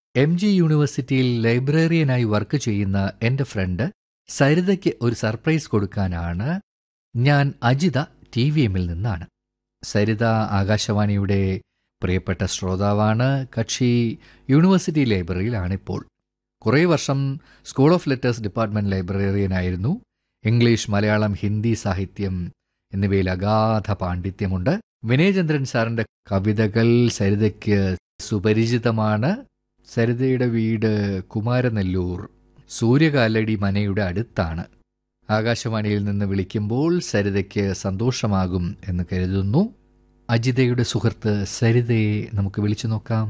M G യൂണിവേഴ്സിറ്റിയിൽ ലൈബ്രറിയനായി work ചെയ്യുന്ന എൻ്റെ ഫ്രണ്ട് സരിതയ്ക്ക് ഒരു സർപ്രൈസ് കൊടുക്കാനാണ് ഞാൻ അജിത ടി വി എമ്മിൽ നിന്നാണ് സരിത ആകാശവാണിയുടെ പ്രിയപ്പെട്ട ശ്രോതാവാണ് കക്ഷി യൂണിവേഴ്സിറ്റി ലൈബ്രറിയിലാണിപ്പോൾ കുറേ വർഷം സ്കൂൾ ഓഫ് ലെറ്റേഴ്സ് ഡിപ്പാർട്ട്മെന്റ് ലൈബ്രറിയനായിരുന്നു ഇംഗ്ലീഷ് മലയാളം ഹിന്ദി സാഹിത്യം എന്നിവയിൽ അഗാധ പാണ്ഡിത്യമുണ്ട് വിനയചന്ദ്രൻ സാറിന്റെ കവിതകൾ സരിതയ്ക്ക് സുപരിചിതമാണ് സരിതയുടെ വീട് കുമാരനെല്ലൂർ സൂര്യകാലടി മനയുടെ അടുത്താണ് ആകാശവാണിയിൽ നിന്ന് വിളിക്കുമ്പോൾ സരിതയ്ക്ക് സന്തോഷമാകും എന്ന് കരുതുന്നു അജിതയുടെ സുഹൃത്ത് സരിതയെ നമുക്ക് വിളിച്ചു നോക്കാം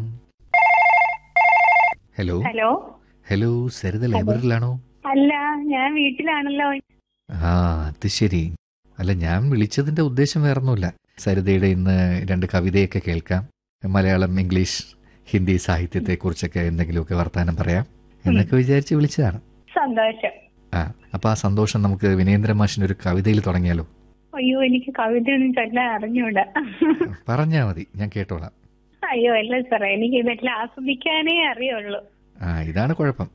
ഹലോ ഹലോ ഹലോ സരിത ലൈബ്രറിയിലാണോ അല്ല ഞാൻ വീട്ടിലാണല്ലോ ആ അത് ശരി അല്ല ഞാൻ വിളിച്ചതിന്റെ ഉദ്ദേശം വേറൊന്നുമില്ല സരിതയുടെ ഇന്ന് രണ്ട് കവിതയൊക്കെ കേൾക്കാം മലയാളം ഇംഗ്ലീഷ് ഹിന്ദി സാഹിത്യത്തെക്കുറിച്ചൊക്കെ എന്തെങ്കിലുമൊക്കെ വർത്താനം പറയാം എന്നൊക്കെ വിചാരിച്ച് വിളിച്ചതാണ് സന്തോഷം ആ അപ്പൊ ആ സന്തോഷം നമുക്ക് വിനേന്ദ്ര മാഷിന്റെ ഒരു കവിതയിൽ തുടങ്ങിയാലോ അയ്യോ എനിക്ക് കവിതയൊന്നും ചൊല്ലാൻ അറിഞ്ഞൂടാ പറഞ്ഞാ മതി ഞാൻ കേട്ടോളാം അയ്യോ അല്ല സാറേ എനിക്ക് ഇതെല്ലാം ആസ്വദിക്കാനേ അറിയുള്ളൂ ആ ഇതാണ് കുഴപ്പം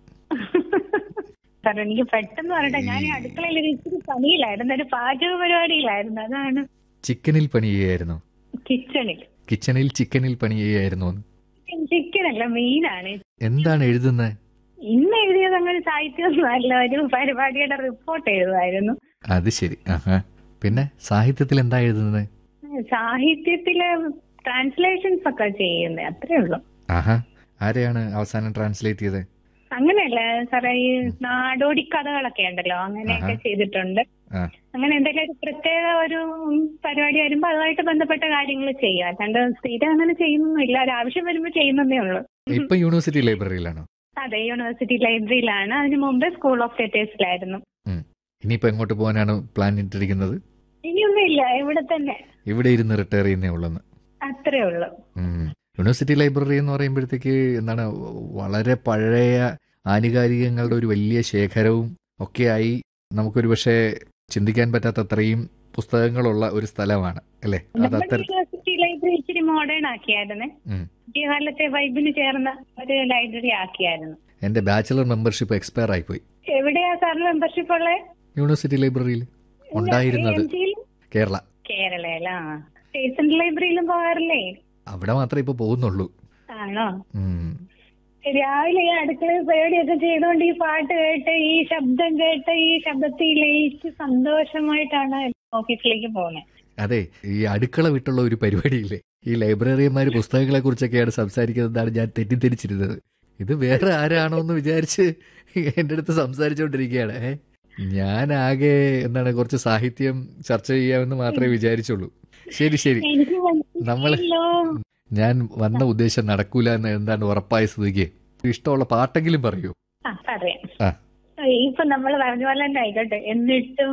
സാർ എനിക്ക് പെട്ടെന്ന് പറയട്ടെ ഞാൻ ഈ അടുക്കളയിൽ ഒരു ഇച്ചിരി പണിയിലായിരുന്നു ഒരു പാചക പരിപാടിയിലായിരുന്നു അതാണ് ചിക്കനിൽ പണി ചെയ്യായിരുന്നു കിച്ചണിൽ കിച്ചണിൽ ചിക്കനിൽ പണി ചെയ്യായിരുന്നു ചിക്കൻ അല്ല മീനാണ് എന്താണ് എഴുതുന്നത് ഇന്ന് എഴുതിയത് അങ്ങനെ സാഹിത്യമൊന്നും അല്ല ഒരു പരിപാടിയുടെ റിപ്പോർട്ട് എഴുതുമായിരുന്നു അത് ശരി ആഹാ പിന്നെ സാഹിത്യത്തിൽ എന്താ എഴുതുന്നത് സാഹിത്യത്തില് ട്രാൻസ്ലേഷൻസ് ഒക്കെ ചെയ്യുന്നത് അത്രേ ഉള്ളൂ ആഹാ ആരെയാണ് അവസാനം ട്രാൻസ്ലേറ്റ് ചെയ്തത് അങ്ങനെയല്ല സാറേ ഈ നാടോടി കഥകളൊക്കെ ഉണ്ടല്ലോ അങ്ങനെയൊക്കെ ആഹാ. ചെയ്തിട്ടുണ്ട് ആ അങ്ങനെ എന്തെങ്കിലും ഒരു പ്രത്യേക ഒരു ഉം, പരിപാടി വരുമ്പോ അതുമായിട്ട് ബന്ധപ്പെട്ട കാര്യങ്ങൾ ചെയ്യാം അല്ലാണ്ട് സ്ഥിരം അങ്ങനെ ചെയ്യുന്നൊന്നുമില്ല ഒരു ആവശ്യം വരുമ്പോ ചെയ്യുന്നതേ ഉള്ളൂ ഇപ്പൊ യൂണിവേഴ്സിറ്റി ലൈബ്രറിയിലാണോ അതെ യൂണിവേഴ്സിറ്റി ലൈബ്രറിയിലാണ് അതിന് മുമ്പ് സ്കൂൾ ഓഫ് ലെറ്റേഴ്സിലായിരുന്നു ഉം. ഇനിയിപ്പോ എങ്ങോട്ട് പോകാനാണ് പ്ലാൻ ഇട്ടിരിക്കുന്നത് ഇനിയൊന്നും ഇല്ല ഇവിടെ തന്നെ ഇവിടെ ഇരുന്ന് റിട്ടയർ ചെയ്യുന്നേ ഉള്ളെന്ന് അത്രേ ഉള്ളൂ ഉം. യൂണിവേഴ്സിറ്റി ലൈബ്രറി എന്ന് പറയുമ്പോഴത്തേക്ക് എന്താണ് വളരെ പഴയ ആനുകാലികങ്ങളുടെ ഒരു വലിയ ശേഖരവും ഒക്കെയായി നമുക്കൊരു പക്ഷേ ചിന്തിക്കാൻ പറ്റാത്ത അത്രയും പുസ്തകങ്ങളുള്ള ഒരു സ്ഥലമാണ് അല്ലേ അത് നമ്മുടെ അത്തര യൂണിവേഴ്സിറ്റി ലൈബ്രറി ഇച്ചിരി മോഡേൺ ആക്കിയായിരുന്നേ ഉം. ഈ കാലത്തെ വൈബിന് ചേർന്ന ഒരു ലൈബ്രറി ആക്കിയായിരുന്നു എന്റെ ബാച്ചിലർ മെമ്പർഷിപ്പ് എക്സ്പയർ ആയിപ്പോയി എവിടെയാ സാറിന് മെമ്പർഷിപ്പ് ഉള്ളത് യൂണിവേഴ്സിറ്റി ലൈബ്രറിയിൽ ഉണ്ടായിരുന്നത് എം ജിയിൽ കേരള കേരളയിലാ സ്റ്റേഷൻ ലൈബ്രറിയിലും പോകാറില്ലേ അവിടെ മാത്രമേ ഇപ്പൊ പോകുന്നുള്ളൂ ആണോ ഉം. രാവിലെ ഈ അടുക്കളയിൽ പരിപാടിയൊക്കെ ചെയ്തുകൊണ്ട് ഈ പാട്ട് കേട്ട് ഈ ശബ്ദം കേട്ട് ഈ ശബ്ദത്തിൽ ലയിച്ച് സന്തോഷമായിട്ടാണ് ഓഫീസിലേക്ക് പോകുന്നത് അതെ ഈ അടുക്കള വിട്ടുള്ള ഒരു പരിപാടിയില്ലേ ഈ ലൈബ്രറിയന്മാർ പുസ്തകങ്ങളെ കുറിച്ചൊക്കെയാണ് സംസാരിക്കുന്നതാണ് ഞാൻ തെറ്റിദ്ധരിച്ചിരുന്നത് ഇത് വേറെ ആരാണോ എന്ന് വിചാരിച്ച് എൻ്റെ അടുത്ത് സംസാരിച്ചുകൊണ്ടിരിക്കുകയാണ് ഏ? ഞാൻ ആകെ എന്താണ് കുറച്ച് സാഹിത്യം ചർച്ച ചെയ്യാമെന്ന് മാത്രമേ വിചാരിച്ചുള്ളൂ ശരി ശരി എനിക്ക് നമ്മള് മനസ്സിലായല്ലോ. ഞാൻ വന്ന ഉദ്ദേശം നടക്കൂല എന്ന് എന്താണ് ഉറപ്പായ സ്ഥിതിക്ക് ഇഷ്ടമുള്ള പാട്ടെങ്കിലും പറയൂ ആ പറയാം ആ ഇപ്പൊ നമ്മൾ പറഞ്ഞ പോലെ തന്നെ ആയിക്കോട്ടെ എന്നിട്ടും